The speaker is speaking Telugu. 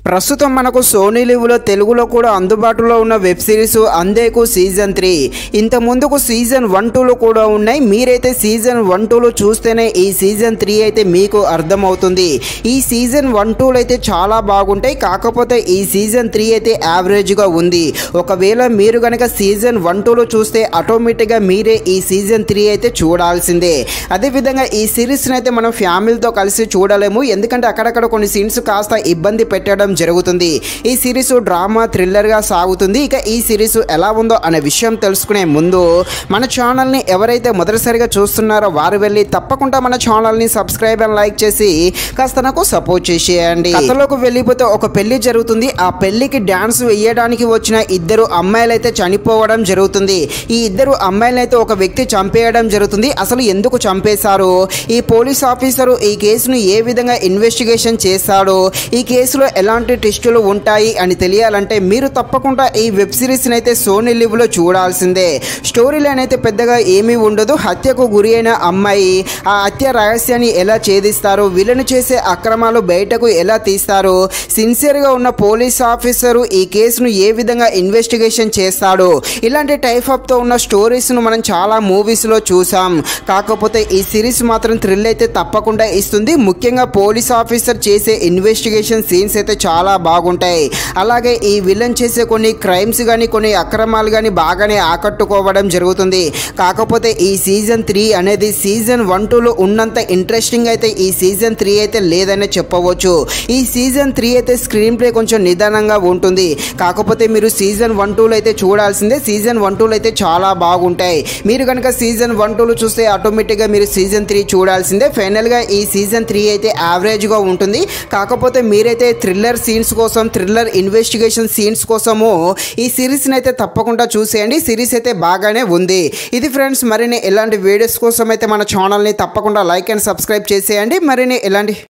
ప్రస్తుతం మనకు సోనీ లివ్లో తెలుగులో కూడా అందుబాటులో ఉన్న వెబ్ సిరీస్ అందేకు సీజన్ త్రీ ఇంత ముందుకు సీజన్ వన్ టూలో కూడా ఉన్నాయి మీరైతే సీజన్ వన్ టూలో చూస్తేనే ఈ సీజన్ త్రీ అయితే మీకు అర్థమవుతుంది ఈ సీజన్ వన్ టూలో అయితే చాలా బాగుంటాయి కాకపోతే ఈ సీజన్ త్రీ అయితే యావరేజ్గా ఉంది ఒకవేళ మీరు కనుక సీజన్ వన్ టూలో చూస్తే ఆటోమేటిక్గా మీరే ఈ సీజన్ త్రీ అయితే చూడాల్సిందే అదేవిధంగా ఈ సిరీస్ని అయితే మనం ఫ్యామిలీతో కలిసి చూడలేము ఎందుకంటే అక్కడక్కడ కొన్ని సీన్స్ కాస్త ఇబ్బంది పెట్టడం జరుగుతుంది ఈ సిరీస్ డ్రామా థ్రిల్లర్గా సాగుతుంది ఇక ఈ సిరీస్ ఎలా ఉందో అనే విషయం తెలుసుకునే ముందు మన ఛానల్ని ఎవరైతే మొదటిసారిగా చూస్తున్నారో వారు వెళ్ళి తప్పకుండా మన ఛానల్ని సబ్స్క్రైబ్ అండ్ లైక్ చేసి కాస్త నాకు సపోర్ట్ చేసేయండి కథలోకి వెళ్ళిపోతే ఒక పెళ్లి జరుగుతుంది ఆ పెళ్లికి డాన్స్ వేయడానికి వచ్చిన ఇద్దరు అమ్మాయిలు అయితే చనిపోవడం జరుగుతుంది ఈ ఇద్దరు అమ్మాయిలను అయితే ఒక వ్యక్తి చంపేయడం జరుగుతుంది అసలు ఎందుకు చంపేశారు ఈ పోలీస్ ఆఫీసరు ఈ కేసును ఏ విధంగా ఇన్వెస్టిగేషన్ చేస్తాడు ఈ కేసులో ఎలాంటి టెస్టులు ఉంటాయి అని తెలియాలంటే మీరు తప్పకుండా ఈ వెబ్ సిరీస్ని అయితే సోనీ లివ్లో చూడాల్సిందే స్టోరీ లైన్ అయితే పెద్దగా ఏమీ ఉండదు హత్యకు గురి అయిన అమ్మాయి ఆ హత్య రహస్యాన్ని ఎలా ఛేదిస్తారు వీళ్ళని చేసే అక్రమాలు బయటకు ఎలా తీస్తారు సిన్సియర్గా ఉన్న పోలీస్ ఆఫీసరు ఈ కేసును ఏ విధంగా ఇన్వెస్టిగేషన్ చేస్తాడు ఇలాంటి టైప్ ఆఫ్తో ఉన్న స్టోరీస్ను మనం చాలా మూవీస్లో చూసాం కాకపోతే ఈ సిరీస్ మాత్రం థ్రిల్ అయితే తప్పకుండా ఇస్తుంది ముఖ్యంగా పోలీస్ ఆఫీసర్ చేసే ఇన్వెస్టిగేషన్ సీన్స్ అయితే చాలా బాగుంటాయి అలాగే ఈ విలన్ చేసే కొన్ని క్రైమ్స్ కానీ కొన్ని అక్రమాలు కానీ బాగానే ఆకట్టుకోవడం జరుగుతుంది కాకపోతే ఈ సీజన్ త్రీ అనేది సీజన్ వన్ టూలో ఉన్నంత ఇంట్రెస్టింగ్ అయితే ఈ సీజన్ త్రీ అయితే లేదనే చెప్పవచ్చు ఈ సీజన్ త్రీ అయితే స్క్రీన్ ప్లే కొంచెం నిదానంగా ఉంటుంది కాకపోతే మీరు సీజన్ వన్ టూలో అయితే చూడాల్సిందే సీజన్ వన్ టూలో అయితే చాలా బాగుంటాయి మీరు కనుక సీజన్ వన్ టూలో చూస్తే ఆటోమేటిక్గా మీరు సీజన్ త్రీ చూడాల్సిందే ఫైనల్గా ఈ సీజన్ త్రీ అయితే యావరేజ్గా ఉంటుంది కాకపోతే మీరైతే థ్రిల్లర్ సీన్స్ కోసం థ్రిల్లర్ ఇన్వెస్టిగేషన్ సీన్స్ కోసము ఈ సిరీస్ని అయితే తప్పకుండా చూసేయండి సిరీస్ అయితే బాగానే ఉంది ఇది ఫ్రెండ్స్ మరిన్ని ఎలాంటి వీడియోస్ కోసం అయితే మన ఛానల్ని తప్పకుండా లైక్ అండ్ సబ్స్క్రైబ్ చేసేయండి మరిన్ని ఎలాంటి